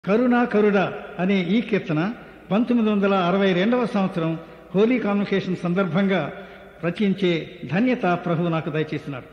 కరుణా కరుడ అనే ఈ కీర్తన పంతొమ్మిది వందల అరవై రెండవ సంవత్సరం హోలీ కాన్వకేషన్ సందర్భంగా రచించే ధన్యత ప్రభు నాకు దయచేసినాడు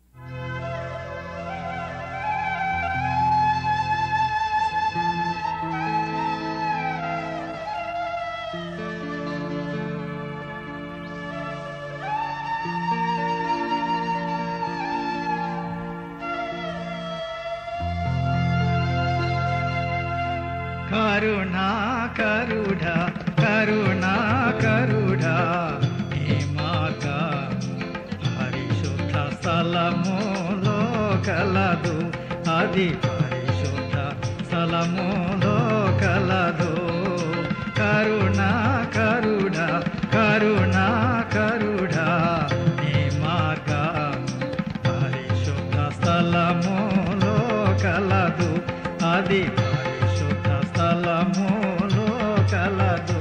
కరుణా కరుడ కరుణా కరుడ ఈ మాట పరిశుద్ధ స్థలములో కలదు అది పరిశుద్ధ స్థలములో కలదు కరుణా కరుడ కరుణా కరుడ ఈ మార్గ పరిశుద్ధ స్థలములో కలదు అది పరిశుద్ధ స్థలములో కలదు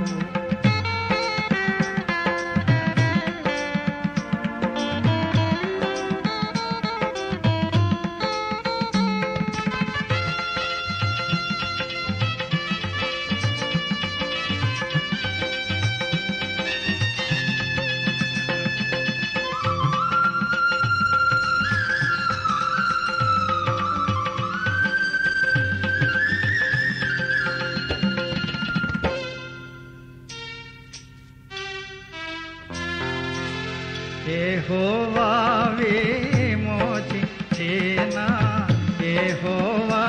యెహోవా విమోచించేనా యెహోవా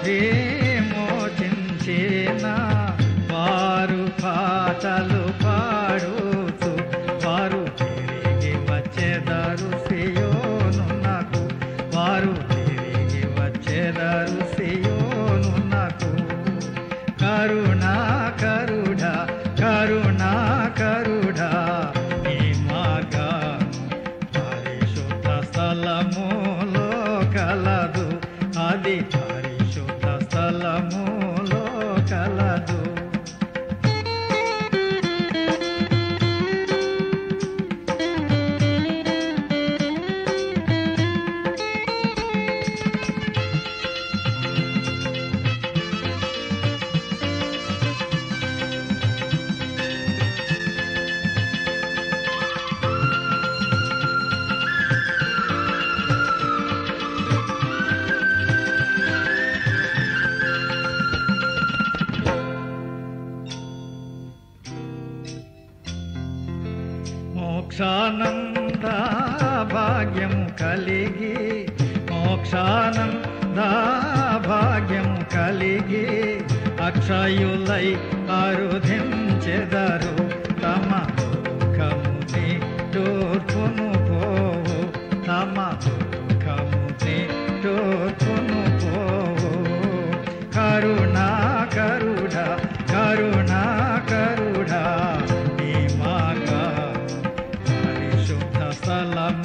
విమోచించేనా వారు పాటలు పాడుతూ వారు తిరిగి వచ్చేదారు సియోనున్నకు వారు తిరిగి వచ్చేదారు సియోనున్నకు కరుణా కరుడా కరుణా కరుడా ఈ మార్గ పరిశుద్ధ స్థలములో కలదు అది పరిశుద్ధ స్థలములో కలదు మోక్షానంద భాగ్యము కలిగి మోక్షానంద భాగ్యము కలిగి అక్షయులై అరుధించెదరు తమ దుఃఖముని తూర్పును పోవు తమ దుఃఖముని తూర్పును పోవు కరుణా కరుడ కరుణా కరుడ ఈ మాగా పరిశుద్ధ స్థలం